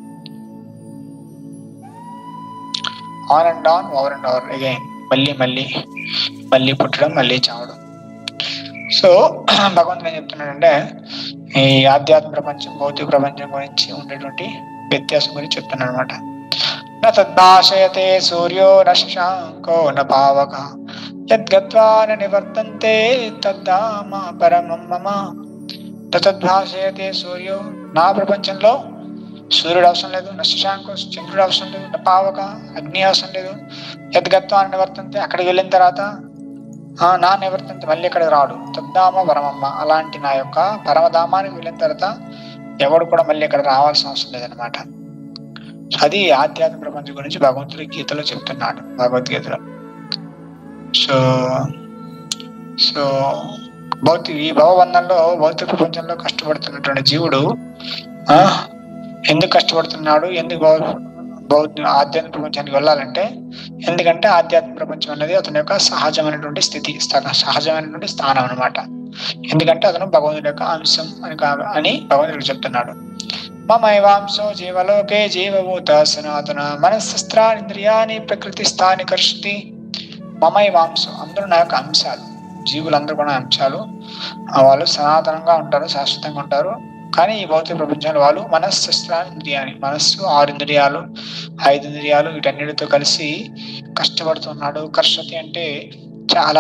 on and on over and over again మళ్ళీ మళ్ళీ మళ్ళీ పుట్టడం మళ్ళీ చావడం సో భగవంతుడు ఏం చెప్తున్నాడంటే ఈ ఆధ్యాత్మ ప్రపంచం భౌతిక ప్రపంచం గురించి ఉండేటువంటి వ్యత్యాసం గురించి చెప్తున్నాడు అనమాట న తద్భాషయతే సూర్యో న శశాంకో న పావక యద్గత్వా న నివర్తంతే తద్ధామ పరమం మమ న తద్భాషయతే సూర్యో నా ప్రపంచంలో సూర్యుడు అవసరం లేదు నా శశాంకు చంద్రుడు అవసరం లేదు నా పావక అగ్ని అవసరం లేదు యద్గత్వా న నివర్తంతే అక్కడికి వెళ్ళిన తర్వాత ఆ నా నివర్తంతే మళ్ళీ ఇక్కడికి రాడు తద్దామ పరమమ్మ అలాంటి నా యొక్క పరమధామానికి వెళ్ళిన తర్వాత ఎవడు కూడా మళ్ళీ ఇక్కడ రావాల్సిన అవసరం లేదనమాట అది ఆధ్యాత్మిక ప్రపంచం గురించి భగవంతుడి గీతలో చెప్తున్నాడు భగవద్గీతలో సో సో భౌతిక ఈ భవబంధంలో భౌతిక ప్రపంచంలో కష్టపడుతున్నటువంటి జీవుడు ఆ ఎందుకు కష్టపడుతున్నాడు ఎందుకు భౌ- భౌతిక ఆధ్యాత్మిక ప్రపంచానికి వెళ్ళాలంటే ఎందుకంటే ఆధ్యాత్మిక ప్రపంచం అనేది అతని యొక్క సహజమైనటువంటి స్థితి స్థ- సహజమైనటువంటి స్థానం అన్నమాట ఎందుకంటే అతను భగవంతుడి యొక్క అంశం అని కా- అని భగవంతుడికి చెప్తున్నాడు మమైవాంశో జీవలోకే జీవభూత సనాతన మనస్సస్త్రానింద్రియాని ప్రకృతి స్థాని కర్షతి మమైవాంశం అందరూ నా యొక్క అంశాలు జీవులందరూ కూడా అంశాలు ఆ వాళ్ళు సనాతనంగా ఉంటారు శాశ్వతంగా ఉంటారు కానీ ఈ భౌతిక ప్రపంచంలో వాళ్ళు మనస్సస్త్రాన్ని ఇంద్రియాన్ని మనస్సు ఆరు ఇంద్రియాలు ఐదు ఇంద్రియాలు వీటన్నిటితో కలిసి కష్టపడుతున్నాడు కర్షతి అంటే చాలా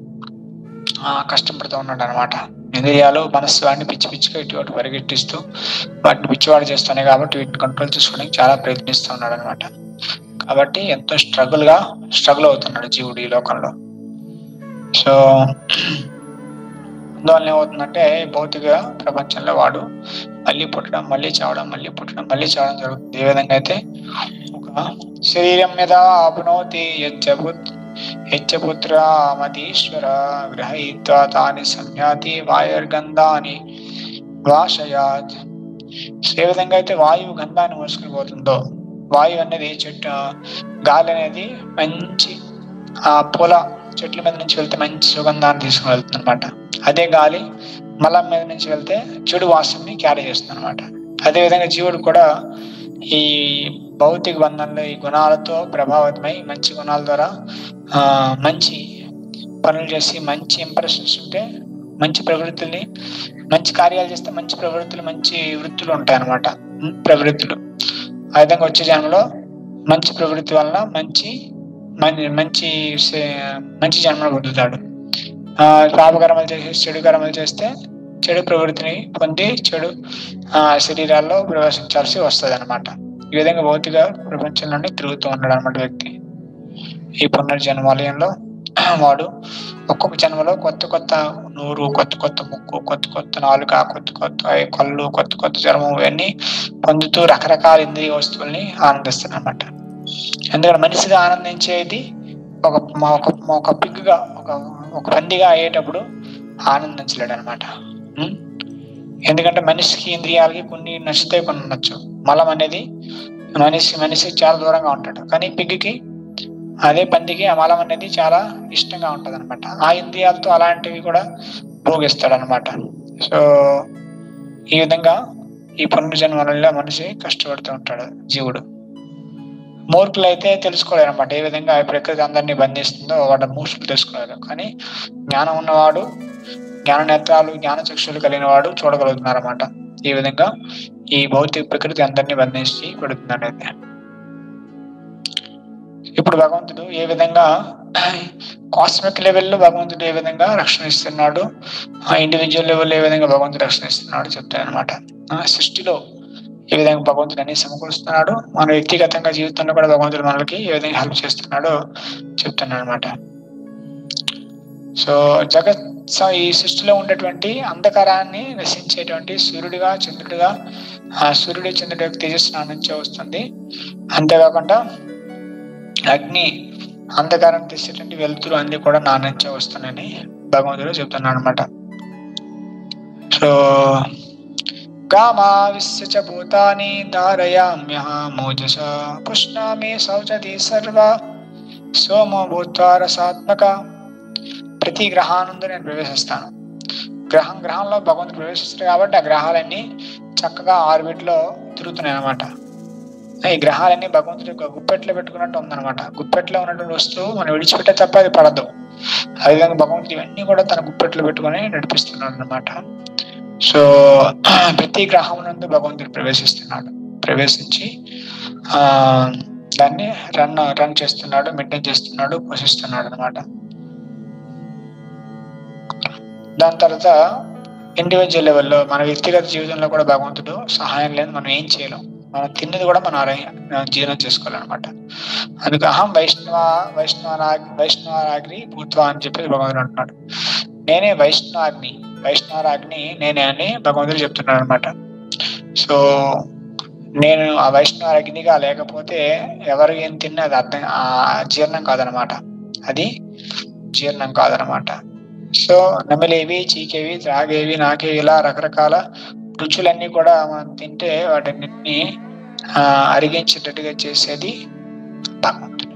ఆ, కష్టపడుతూ ఉన్నాడు అనమాట ఇంద్రియాలు మనస్సు వాడిని పిచ్చి పిచ్చిగా ఇటు అటు పరిగెట్టిస్తూ వాటిని పిచ్చివాడు చేస్తున్నాయి కాబట్టి వీటిని కంట్రోల్ చేసుకోవడానికి చాలా ప్రయత్నిస్తూ ఉన్నాడు అనమాట కాబట్టి ఎంతో స్ట్రగుల్ గా స్ట్రగుల్ అవుతున్నాడు జీవుడు ఈ లోకంలో సో అందువల్ల ఏమవుతుందంటే ఈ భౌతిక ప్రపంచంలో వాడు మళ్ళీ పుట్టడం మళ్ళీ చావడం మళ్ళీ పుట్టడం మళ్ళీ చావడం జరుగుతుంది ఏ విధంగా అయితే ఒక శరీరం మీద ఆపునోతి యచ్చపుత్ యచ్చపుత్రమతీశ్వర గ్రహయిత్వా తాని సంయాతి వాయుర్గంధాని వాషయాత్ సో ఏ విధంగా అయితే వాయువు గంధాన్ని మోసుకుని పోతుందో వాయువు అనేది చెట్టు గాలి అనేది మంచి ఆ పూల చెట్ల మీద నుంచి వెళ్తే మంచి సుగంధాన్ని తీసుకుని వెళ్తుంది అనమాట అదే గాలి మలం మీద నుంచి వెళ్తే చెడు వాసనని క్యారీ చేస్తుంది అనమాట అదే విధంగా జీవుడు కూడా ఈ భౌతిక బంధంలో ఈ గుణాలతో ప్రభావితమై మంచి గుణాల ద్వారా ఆ మంచి పనులు చేసి మంచి ఇంప్రెషన్స్ ఉంటే మంచి ప్రవృత్తుల్ని మంచి కార్యాలు చేస్తే మంచి ప్రవృత్తులు మంచి వృత్తులు ఉంటాయి అనమాట ప్రవృత్తులు ఆ విధంగా వచ్చే జన్మలో మంచి ప్రవృత్తి వలన మంచి మం- మంచి సే- మంచి జన్మను పొందుతాడు ఆ పాపకర్మలు చేసి చెడు కర్మలు చేస్తే చెడు ప్రవృత్తిని పొంది చెడు ఆ శరీరాల్లో ప్రవేశించాల్సి వస్తుంది అనమాట ఈ విధంగా భౌతిక ప్రపంచంలోనే తిరుగుతూ ఉన్నాడు అనమాట వ్యక్తి ఈ పునర్జన్మాలయంలో వాడు ఒక్కొక్క జన్మలో కొత్త కొత్త నూరు కొత్త కొత్త ముక్కు కొత్త కొత్త నాలుక కొత్త కొత్త కళ్ళు కొత్త కొత్త చర్మం ఇవన్నీ పొందుతూ రకరకాల ఇంద్రియ వస్తువుల్ని ఆనందిస్తాడు అనమాట ఎందుకంటే మనిషిగా ఆనందించేది ఒక మా- ఒక ఒక పిగ్గా ఒక ఒక పందిగా అయ్యేటప్పుడు ఆనందించలేడు అనమాట ఎందుకంటే మనిషికి ఇంద్రియాలకి కొన్ని నచ్చితే కొన్ని నచ్చు మలం అనేది మనిషి మనిషికి చాలా దూరంగా ఉంటాడు కానీ పిగ్గికి అదే పందికి ఆ మలం అనేది చాలా ఇష్టంగా ఉంటది అనమాట ఆ ఇంద్రియాలతో అలాంటివి కూడా భోగిస్తాడు అనమాట సో ఈ విధంగా ఈ పునర్జన్మలలో మనిషి కష్టపడుతూ ఉంటాడు జీవుడు మూర్ఖులు అయితే తెలుసుకోలేరు అనమాట ఏ విధంగా ఈ ప్రకృతి అందరినీ బంధిస్తుందో వాటి మూర్ఖులు తెలుసుకోలేరు కానీ జ్ఞానం ఉన్నవాడు జ్ఞాన నేత్రాలు జ్ఞాన చక్షులు కలిగిన వాడు చూడగలుగుతున్నారు అనమాట ఈ విధంగా ఈ భౌతిక ప్రకృతి అందరినీ బంధించి పెడుతుంది అనేది ఇప్పుడు భగవంతుడు ఏ విధంగా కాస్మిక్ లెవెల్లో భగవంతుడు ఏ విధంగా రక్షణ ఇస్తున్నాడు ఆ ఇండివిజువల్ లెవెల్లో ఏ విధంగా భగవంతుడు రక్షణ ఇస్తున్నాడు చెప్తాను అనమాట సృష్టిలో ఏ విధంగా భగవంతుడు అన్ని సమకూరుస్తున్నాడు మన వ్యక్తిగతంగా జీవితంలో కూడా భగవంతుడు మనకి ఏ విధంగా హెల్ప్ చేస్తున్నాడో చెప్తున్నాడు అనమాట సో జగత్ స- ఈ సృష్టిలో ఉండేటువంటి అంధకారాన్ని నశించేటువంటి సూర్యుడిగా చంద్రుడిగా ఆ సూర్యుడు చంద్రుడి యొక్క తేజస్సు నా నుంచే వస్తుంది అంతేకాకుండా అగ్ని అంధకారం తీసేటువంటి వెలుతురు అన్ని కూడా నా నుంచే వస్తున్నాయని భగవంతుడు చెప్తున్నాడు అనమాట సో గామావిశ్య చ భూతాని ధారయామ్యహ మోజస పుష్ణామి శౌచతి సర్వ సోమో భూత్వా రసాత్మక ప్రతి గ్రహానందు నేను ప్రవేశిస్తాను గ్రహం గ్రహంలో భగవంతుడు ప్రవేశిస్తాడు కాబట్టి ఆ గ్రహాలన్నీ చక్కగా ఆర్బిట్ లో తిరుగుతున్నాయి అనమాట ఈ గ్రహాలన్నీ భగవంతుడి యొక్క గుప్పెట్లో పెట్టుకున్నట్టు ఉందన్నమాట గుప్పెట్లో ఉన్నటువంటి వస్తువు మనం విడిచిపెట్టే తప్ప అది పడదు అదేవిధంగా భగవంతుడు ఇవన్నీ కూడా తన గుప్పెట్లో పెట్టుకొని నడిపిస్తున్నాడు అనమాట సో ప్రతి గ్రహం నందు భగవంతుడు ప్రవేశిస్తున్నాడు ప్రవేశించి ఆ దాన్ని రన్ రన్ చేస్తున్నాడు మెయింటైన్ చేస్తున్నాడు పోషిస్తున్నాడు అనమాట దాని తర్వాత ఇండివిజువల్ లెవెల్లో మన వ్యక్తిగత జీవితంలో కూడా భగవంతుడు సహాయం లేదు మనం ఏం చేయలేం మనం తిన్నది కూడా మనం అర- జీర్ణం చేసుకోవాలన్నమాట అందుకు అహం వైష్ణవ వైష్ణవ వైష్ణవరాగ్ని భూత్వా అని చెప్పి భగవంతుడు అంటున్నాడు నేనే వైష్ణవాగ్ని వైష్ణవరాగ్ని నేనే అని భగవంతుడు చెప్తున్నాడు అనమాట సో నేను ఆ వైష్ణవ అగ్నిగా లేకపోతే ఎవరు ఏం తిన్నా అది అర్థం ఆ జీర్ణం కాదనమాట అది జీర్ణం కాదనమాట సో నమిలేవి చీకేవి త్రాగేవి నాకేవి ఇలా రకరకాల రుచులన్నీ కూడా మనం తింటే వాటిని ఆ, అరిగించేటట్టుగా చేసేది భగవంతుడు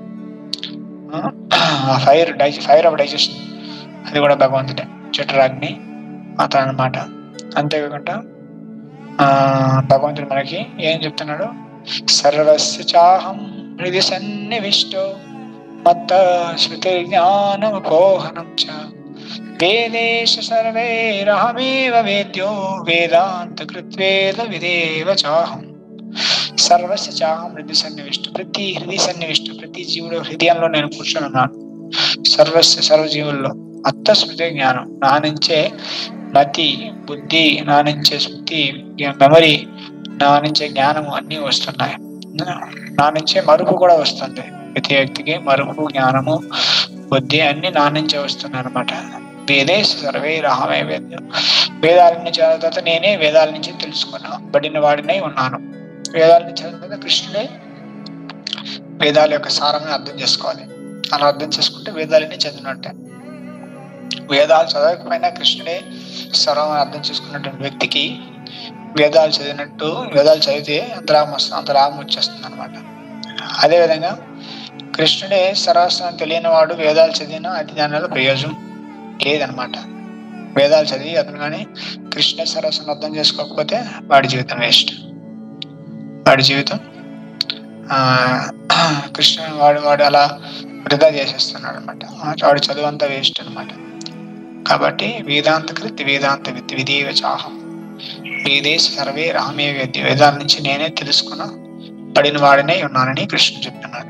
ఫైర్ డైజ ఫైర్ ఆఫ్ డైజెషన్ అది కూడా భగవంతుడే చటురాగ్ని అతను అనమాట అంతేకాకుండా ఆ భగవంతుడు మనకి ఏం చెప్తున్నాడు సర్వస్య చాహం హృది సన్నివిష్టో మత్త శృతి జ్ఞానముపోహనం చ వేదేశ సర్వైరహమేవ వేద్యో వేదాంత కృత్వేద విదేవ చాహం సర్వస్య చాహం హృది సన్నివిష్టు ప్రతి హృది సన్నివిష్టు ప్రతి జీవుడు హృదయంలో నేను కూర్చొని ఉన్నాను సర్వస్య సర్వజీవుల్లో అత్త స్మృతి జ్ఞానం నా నుంచే మతి బుద్ధి నా నుంచే స్మృతి మెమరీ నా నుంచే జ్ఞానము అన్నీ వస్తున్నాయి నా నుంచే మరుపు కూడా వస్తుంది ప్రతి వ్యక్తికి మరుపు జ్ఞానము బుద్ధి అన్ని నా నుంచే వస్తున్నాయి అనమాట వేదే సర్వే రహమే వేద్యం వేదాల నుంచి చదివిన తర్వాత నేనే వేదాల నుంచి తెలుసుకున్నా బడిన వాడినై ఉన్నాను వేదాల నుంచి చదివిన తర్వాత కృష్ణుడే వేదాల యొక్క సారాన్ని అర్థం చేసుకోవాలి అలా అర్థం చేసుకుంటే వేదాలన్నీ చదివినట్టే వేదాలు చదవకపోయినా కృష్ణుడే సర్వం అర్థం చేసుకున్నటువంటి వ్యక్తికి వేదాలు చదివినట్టు వేదాలు చదివితే అంత లాభం వస్తుంది అంత లాభం వచ్చేస్తుంది అనమాట అదేవిధంగా కృష్ణుడే సర్వస్వం తెలియని వాడు వేదాలు చదివినా అది దానివల్ల ప్రయోజనం లేదనమాట వేదాలు చదివి అతను కానీ కృష్ణ సరస్సును అర్థం చేసుకోకపోతే వాడి జీవితం వేస్ట్ వాడి జీవితం ఆ కృష్ణ వాడు వాడు అలా వృధా చేసేస్తున్నాడు అనమాట వాడి చదువు అంతా వేస్ట్ అనమాట కాబట్టి వేదాంత కృతి వేదాంత విత్ విధేవ చాహం వేదేశ సర్వే రామే వేద్య వేదాల నుంచి నేనే తెలుసుకున్న పడిన వాడినే ఉన్నానని కృష్ణుడు చెప్తున్నాడు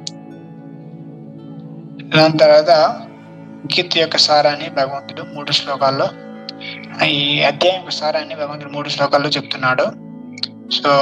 దాని తర్వాత గీత యొక్క సారాన్ని భగవంతుడు మూడు శ్లోకాల్లో ఈ అధ్యాయం యొక్క సారాన్ని భగవంతుడు మూడు శ్లోకాల్లో చెప్తున్నాడు సో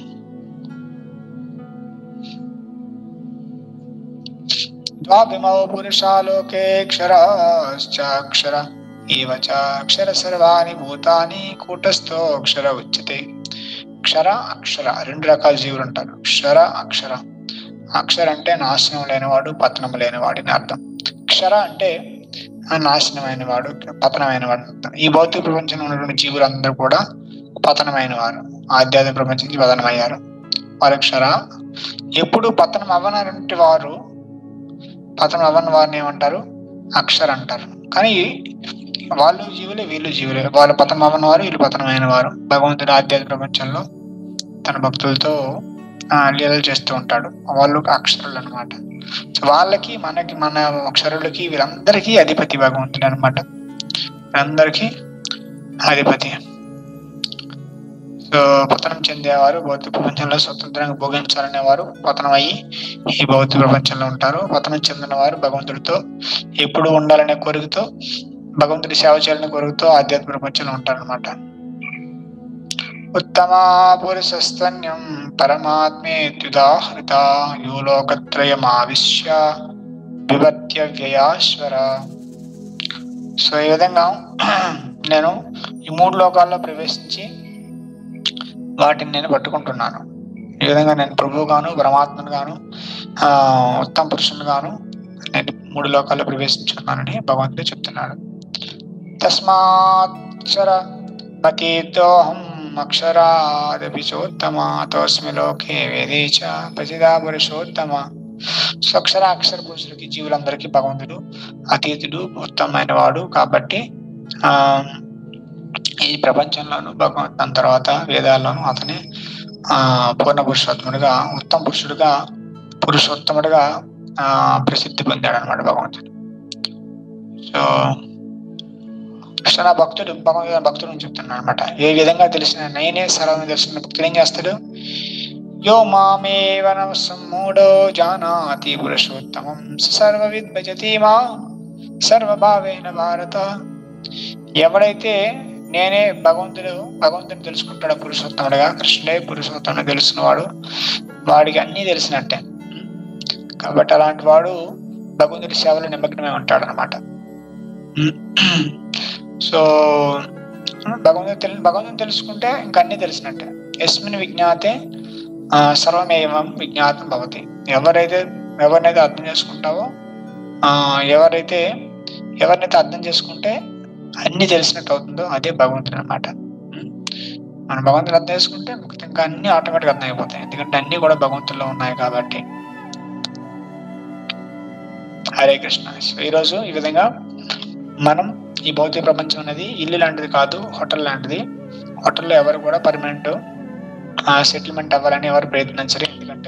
ద్వాభిమౌ పురుషాలోకే క్షరాశ్చాక్షర ఏవ చ అక్షర సర్వాణి భూతాని కూటస్థో అక్షర ఉచ్యతే క్షర అక్షర రెండు రకాల జీవులు ఉంటారు క్షర అక్షర అక్షర అంటే నాశనం లేనివాడు పతనం లేనివాడు అని అర్థం క్షర అంటే ఆ నాశనమైన వాడు పతనమైన వాడు అని అర్థం. ఈ భౌతిక ప్రపంచంలో ఉన్నటువంటి జీవులందరూ కూడా పతనమైన వారు ఆధ్యాత్మిక ప్రపంచం నుంచి పతనమయ్యారు వారు క్షర ఎప్పుడు పతనం అవ్వనటువంటి వారు పతనం అవ్వని వారిని ఏమంటారు అక్షర అంటారు కానీ వాళ్ళు జీవులే వీళ్ళు జీవులే వాళ్ళు పతనం అవ్వని వారు వీళ్ళు పతనమైన వారు భగవంతుడు ఆధ్యాత్మిక ప్రపంచంలో తన భక్తులతో ఆ, లీలలు చేస్తూ ఉంటాడు వాళ్ళు అక్షరులు అనమాట వాళ్ళకి మనకి మన అక్షరులకి వీళ్ళందరికీ అధిపతి భగవంతుడు అనమాట వీళ్ళందరికీ అధిపతి సో పతనం చెందేవారు భౌతిక ప్రపంచంలో స్వతంత్రంగా భోగించాలనేవారు పతనం అయ్యి ఈ భౌతిక ప్రపంచంలో ఉంటారు పతనం చెందిన వారు భగవంతుడితో ఎప్పుడు ఉండాలనే కోరికతో భగవంతుడి సేవ చేయాలనే కోరికతో ఆధ్యాత్మిక ప్రపంచంలో ఉంటారన్నమాట ఉత్తమా పురుషస్తన్యం పరమాత్మేత్యుదాహృత యో లోకత్రయమావిశ్య వివర్త్య వ్యయాశ్వర సో ఈ విధంగా నేను ఈ మూడు లోకాల్లో ప్రవేశించి వాటిని నేను పట్టుకుంటున్నాను ఈ విధంగా నేను ప్రభువు గాను పరమాత్మను గాను ఆ ఉత్తమ పురుషుని గాను నేను మూడు లోకాల్లో ప్రవేశించుకున్నానని భగవంతుడు చెప్తున్నాడు తస్మాక్షర మతీతోహం అక్షరాదపి చోత్తమ తోస్మి లోకే వేదే చ ప్రతిదా పురుషోత్తమ సో అక్షర అక్షర పురుషులకి జీవులందరికీ భగవంతుడు అతీతుడు ఉత్తమమైన వాడు కాబట్టి ఆ ఈ ప్రపంచంలోను భగవంతు దాని తర్వాత వేదాల్లోను అతనే ఆ పూర్ణ పురుషోత్తముడిగా ఉత్తమ పురుషుడుగా పురుషోత్తముడిగా ఆ ప్రసిద్ధి పొందాడు అనమాట భగవంతుడు సో కృష్ణ భక్తుడు భగవంతుడు భక్తుడు అని చెప్తున్నాడు అనమాట ఏ విధంగా తెలిసిన నేనే సర్వం తెలిసిన భక్తుడు ఏం చేస్తాడు యో మామేవ సమ్మూఢో జానాతి పురుషోత్తమం సర్వవిద్ భజతి మా సర్వభావేన భారత ఎవడైతే నేనే భగవంతుడు భగవంతుని తెలుసుకుంటాడు పురుషోత్తముడుగా కృష్ణుడే పురుషోత్తముడు తెలిసినవాడు వాడికి అన్నీ తెలిసినట్టే కాబట్టి అలాంటి వాడు భగవంతుడి సేవలో నిమగ్నమై ఉంటాడు అనమాట సో భగవంతుడు తెలి భగవంతుని తెలుసుకుంటే ఇంక అన్నీ తెలిసినట్టే ఎస్మిన్ విజ్ఞాతే ఆ, సర్వమేవం విజ్ఞాతం భవతి ఎవరైతే ఎవరినైతే అర్థం చేసుకుంటావో ఆ, ఎవరైతే ఎవరినైతే అర్థం చేసుకుంటే అన్ని తెలిసినట్టు అవుతుందో అదే భగవంతుడు అనమాట మనం భగవంతుడు అర్థం చేసుకుంటే మనకి ఇంకా అన్ని ఆటోమేటిక్ అర్థం అయిపోతాయి ఎందుకంటే అన్ని కూడా భగవంతుల్లో ఉన్నాయి కాబట్టి హరే కృష్ణ సో ఈరోజు ఈ విధంగా మనం ఈ భౌతిక ప్రపంచం అనేది ఇల్లు లాంటిది కాదు హోటల్ లాంటిది హోటల్లో ఎవరు కూడా పర్మనెంట్ సెటిల్మెంట్ అవ్వాలని ఎవరు ప్రయత్నించరు ఎందుకంటే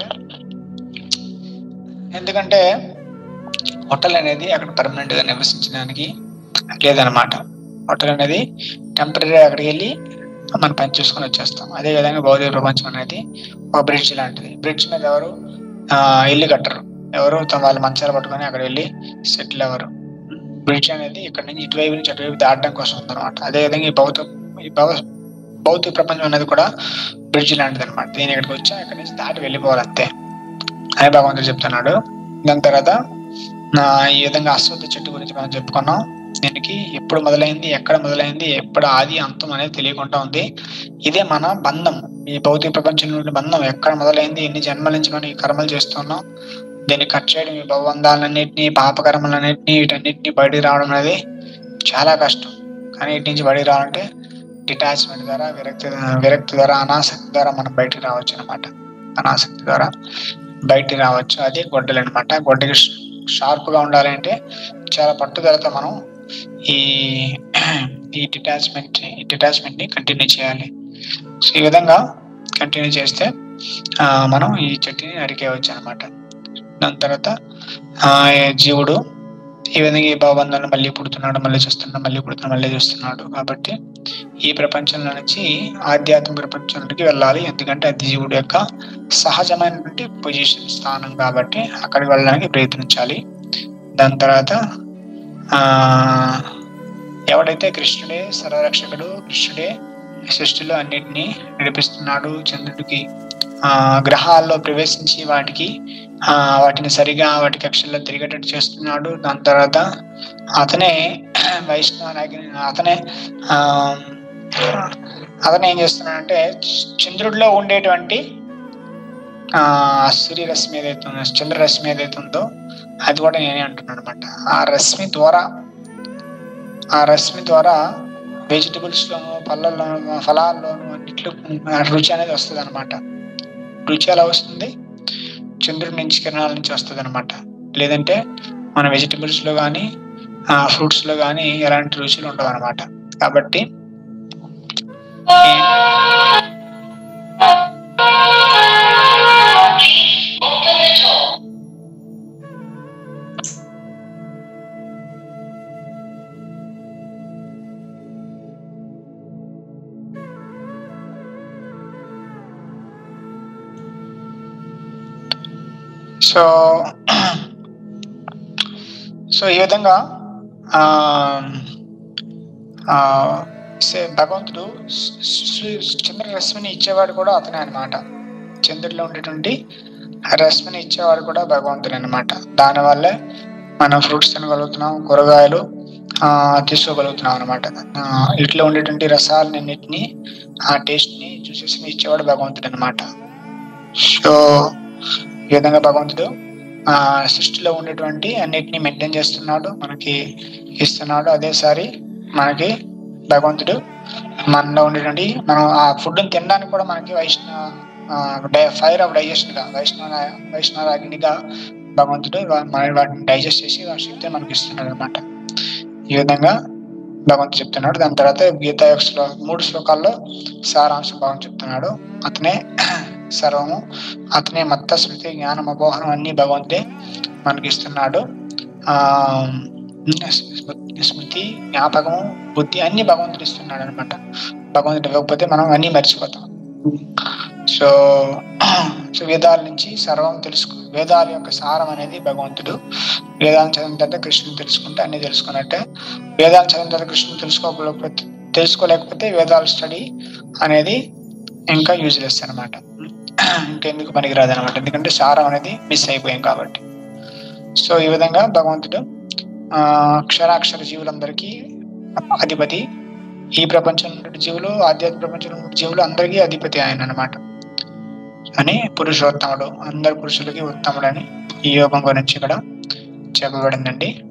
ఎందుకంటే హోటల్ అనేది అక్కడ పర్మనెంట్ గా నివసించడానికి లేదనమాట హోటల్ అనేది టెంపరీ అక్కడికి వెళ్ళి మనం పని చూసుకొని వచ్చేస్తాం అదే విధంగా భౌతిక ప్రపంచం అనేది ఒక బ్రిడ్జ్ లాంటిది బ్రిడ్జ్ మీద ఎవరు ఆ, ఇల్లు కట్టరు ఎవరు తమ వాళ్ళ మంచాలు పట్టుకొని అక్కడ వెళ్ళి సెటిల్ అవ్వరు బ్రిడ్జ్ అనేది ఇక్కడ నుంచి ఇటువైపు నుంచి అటువైపు దాటడం కోసం ఉందన్నమాట అదే విధంగా ఈ భౌతిక ఈ భౌ- భౌతిక ప్రపంచం అనేది కూడా బ్రిడ్జ్ లాంటిది అనమాట దీని ఇక్కడికి వచ్చా ఇక్కడ నుంచి దాటి వెళ్ళిపోవాలి అంతే అని భగవంతుడు చెప్తున్నాడు దాని తర్వాత నా ఈ విధంగా అశ్వత్థ చెట్టు గురించి మనం చెప్పుకున్నాం దీనికి ఎప్పుడు మొదలైంది ఎక్కడ మొదలైంది ఎప్పుడు ఆది అంతం అనేది తెలియకుండా ఉంది ఇదే మన బంధం ఈ భౌతిక ప్రపంచం నుండి బంధం ఎక్కడ మొదలైంది ఎన్ని జన్మల నుంచి మనం ఈ కర్మలు చేస్తున్నాం దీన్ని కట్ చేయడం ఈ భవబంధాలన్నింటినీ పాపకర్మలన్నింటినీ వీటన్నిటిని బయటికి రావడం అనేది చాలా కష్టం కానీ వీటి నుంచి బయటికి రావాలంటే డిటాచ్మెంట్ ద్వారా విరక్తి విరక్తి ద్వారా అనాసక్తి ద్వారా మనం బయటికి రావచ్చు అనమాట అనాసక్తి ద్వారా బయటికి రావచ్చు అది గొడ్డలు అనమాట గొడ్డకి షార్ప్ గా ఉండాలంటే చాలా పట్టుదలతో మనం ఈ ఈ డిటాచ్మెంట్ ఈ డిటాచ్మెంట్ ని కంటిన్యూ చేయాలి సో ఈ విధంగా కంటిన్యూ చేస్తే ఆ, మనం ఈ చెట్టుని నరికేయవచ్చు అనమాట దాని తర్వాత ఆ ఈ జీవుడు ఈ విధంగా ఈ భావబంధాలను మళ్ళీ పుడుతున్నాడు మళ్ళీ చూస్తున్నాడు మళ్ళీ పుడుతున్నాడు మళ్ళీ చూస్తున్నాడు కాబట్టి ఈ ప్రపంచంలో నుంచి ఆధ్యాత్మిక ప్రపంచంలోకి వెళ్ళాలి ఎందుకంటే అది జీవుడు యొక్క సహజమైనటువంటి పొజిషన్ స్థానం కాబట్టి అక్కడికి వెళ్ళడానికి ప్రయత్నించాలి దాని తర్వాత ఆ ఎవడైతే కృష్ణుడే సర్వరక్షకుడు కృష్ణుడే సృష్టిలో అన్నిటినీ నడిపిస్తున్నాడు చంద్రుడికి ఆ గ్రహాల్లో ప్రవేశించి వాటికి ఆ వాటిని సరిగా వాటి కక్షల్లో తిరిగేటట్టు చేస్తున్నాడు దాని తర్వాత అతనే వైష్ణవ నాయకుని అతనే ఆ అతను ఏం చేస్తున్నాడంటే చంద్రుడిలో ఉండేటువంటి ఆ సూర్యరశ్మి ఏదైతే ఉందో చంద్రరశ్మి ఏదైతే ఉందో అది కూడా నేనే అంటున్నాను అనమాట ఆ రశ్మి ద్వారా ఆ రశ్మి ద్వారా వెజిటబుల్స్ లోను పళ్ళల్లోను ఫలాల్లోను అన్నిట్లో ఆ రుచి అనేది వస్తుంది అనమాట రుచి ఎలా వస్తుంది చంద్రుడి నుంచి కిరణాల నుంచి వస్తుంది అనమాట లేదంటే మన వెజిటబుల్స్ లో కానీ ఫ్రూట్స్ లో కానీ ఎలాంటి రుచులు ఉండవు అనమాట కాబట్టి ఈ- సో సో ఈ విధంగా ఆ, ఆ, సే- భగవంతుడు స్- స్- చంద్ర రశ్మిని ఇచ్చేవాడు కూడా అతనే అన్నమాట చంద్రుడిలో ఉండేటువంటి రశ్మిని ఇచ్చేవాడు కూడా భగవంతుడు అనమాట దానివల్లే మనం ఫ్రూట్స్ తినగలుగుతున్నాం కూరగాయలు ఆ, తీసుకోగలుగుతున్నాం అనమాట ఇట్లా ఉండేటువంటి రసాలన్నింటినీ ఆ టేస్ట్ ని జ్యూసెస్ ని ఇచ్చేవాడు భగవంతుడు అనమాట సో ఈ విధంగా భగవంతుడు ఆ సృష్టిలో ఉండేటువంటి అన్నిటిని మెయింటైన్ చేస్తున్నాడు మనకి ఇస్తున్నాడు అదేసారి మనకి భగవంతుడు మనలో ఉండేటువంటి మనం ఆ ఫుడ్ తినడానికి కూడా మనకి వైష్ణవ ఫైర్ ఆఫ్ డైజెషన్ గా వైష్ణవ వైష్ణవ అగ్నిగా భగవంతుడు వా- మన వాటిని డైజెస్ట్ చేసి ఆ శక్తిని మనకి ఇస్తున్నాడు అనమాట ఈ విధంగా భగవంతుడు చెప్తున్నాడు దాని తర్వాత గీత యొక్క శ్లో మూడు శ్లోకాల్లో సారాంశం భగవంతుడు చెప్తున్నాడు అతనే సర్వము అతనే మత్త స్మృతి జ్ఞానం అపోహనం అన్ని భగవంతుడే మనకి ఇస్తున్నాడు ఆ స్మృ- స్మృతి జ్ఞాపకము బుద్ధి అన్ని భగవంతుడు ఇస్తున్నాడు అనమాట భగవంతుడు ఇవ్వకపోతే మనం అన్ని మర్చిపోతాం సో సో వేదాల నుంచి సర్వం తెలుసుకో వేదాల యొక్క సారం అనేది భగవంతుడు వేదాలను చదివిన తర్వాత కృష్ణుని తెలుసుకుంటే అన్ని తెలుసుకున్నట్టే వేదాలు చదివిన తర్వాత కృష్ణుని తెలుసుకోకపోతే తెలుసుకోలేకపోతే వేదాల స్టడీ అనేది ఇంకా యూజ్లెస్ అనమాట ఇంకెందుకు పనికిరాదు అనమాట ఎందుకంటే సారం అనేది మిస్ అయిపోయాం కాబట్టి సో ఈ విధంగా భగవంతుడు ఆ అక్షరాక్షర జీవులందరికీ అధిపతి ఈ ప్రపంచంలో ఉన్న జీవులు ఆధ్యాత్మిక ప్రపంచంలో ఉన్న జీవులు అందరికీ అధిపతి ఆయన అన్నమాట అని పురుషోత్తముడు అందరు పురుషులకి ఉత్తముడు అని ఈ యోగం గురించి ఇక్కడ చెప్పబడిందండి